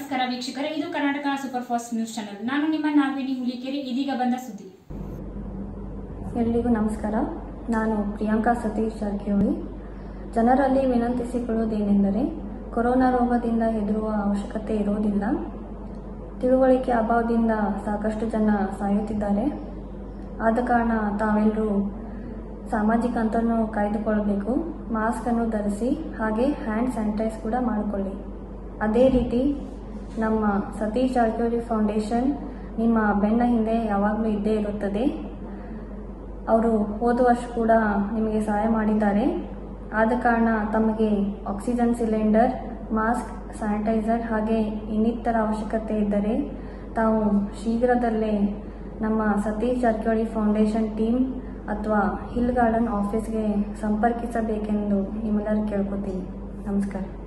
ನಮಸ್ಕಾರ ವೀಕ್ಷಕರೇ ಇದು Karnataka super fast news channel ನಾನು ನಿಮ್ಮ ನಾಗವೇಣಿ ಹುಲಿಕೆರೆ ಇದೀಗ ಬಂದ ಸುದ್ದಿ ಎಲ್ರಿಗೂ ನಮಸ್ಕಾರ ನಾನು ಪ್ರಿಯಾಂಕಾ ಸತೀಶ್ ಜಾರಕಿಹೊಳಿ ಜನರಲ್ಲಿ ವಿನಂತಿಸಿಕೊಳ್ಳುವುದೇನೆಂದರೆ ಕೊರೋನಾ ರೋಗದಿಂದ ಹೆದರುವ ಅವಶ್ಯಕತೆ ಇರುವುದಿಲ್ಲ ತಿಳುವಳಿಕೆ ಅಭಾವದಿಂದ ಸಾಕಷ್ಟು ಜನ ಸಾಯುತ್ತಿದ್ದಾರೆ ಆದ ಕಾರಣ ತಾವೆಲ್ಲರೂ ಸಾಮಾಜಿಕ ಅಂತರನ್ನು ಕಾಯ್ದುಕೊಳ್ಳಬೇಕು ಮಾಸ್ಕನ್ನು ಧರಿಸಿ ಹಾಗೆ ಹ್ಯಾಂಡ್ ಸ್ಯಾನಿಟೈಸ್ ಕೂಡ ಮಾಡಿಕೊಳ್ಳಿ ಅದೇ ರೀತಿ ನಮ್ಮ ಸತೀಶ್ ಜಾರಕಿಹೊಳಿ ಫೌಂಡೇಶನ್ ನಿಮ್ಮ ಬೆನ್ನ ಹಿಂದೆ ಯಾವಾಗಲೂ ಇದ್ದೇ ಇರುತ್ತದೆ ಅವರು ಹೋದ ವರ್ಷ ಕೂಡ ನಿಮಗೆ ಸಹಾಯ ಮಾಡಿದ್ದಾರೆ ಆದ ಕಾರಣ ತಮಗೆ ಆಕ್ಸಿಜನ್ ಸಿಲಿಂಡರ್ ಮಾಸ್ಕ್ ಸ್ಯಾನಿಟೈಸರ್ ಹಾಗೆ ಇನ್ನಿತರ ಅವಶ್ಯಕತೆ ಇದ್ದರೆ ತಾವು ಶೀಘ್ರದಲ್ಲೇ ನಮ್ಮ ಸತೀಶ್ ಜಾರಕಿಹೊಳಿ ಫೌಂಡೇಶನ್ ಟೀಮ್ ಅಥವಾ ಹಿಲ್ ಗಾರ್ಡನ್ ಆಫೀಸ್ಗೆ ಸಂಪರ್ಕಿಸಬೇಕೆಂದು ನಿಮ್ಮೆಲ್ಲರೂ ಕೇಳ್ಕೊತೀನಿ ನಮಸ್ಕಾರ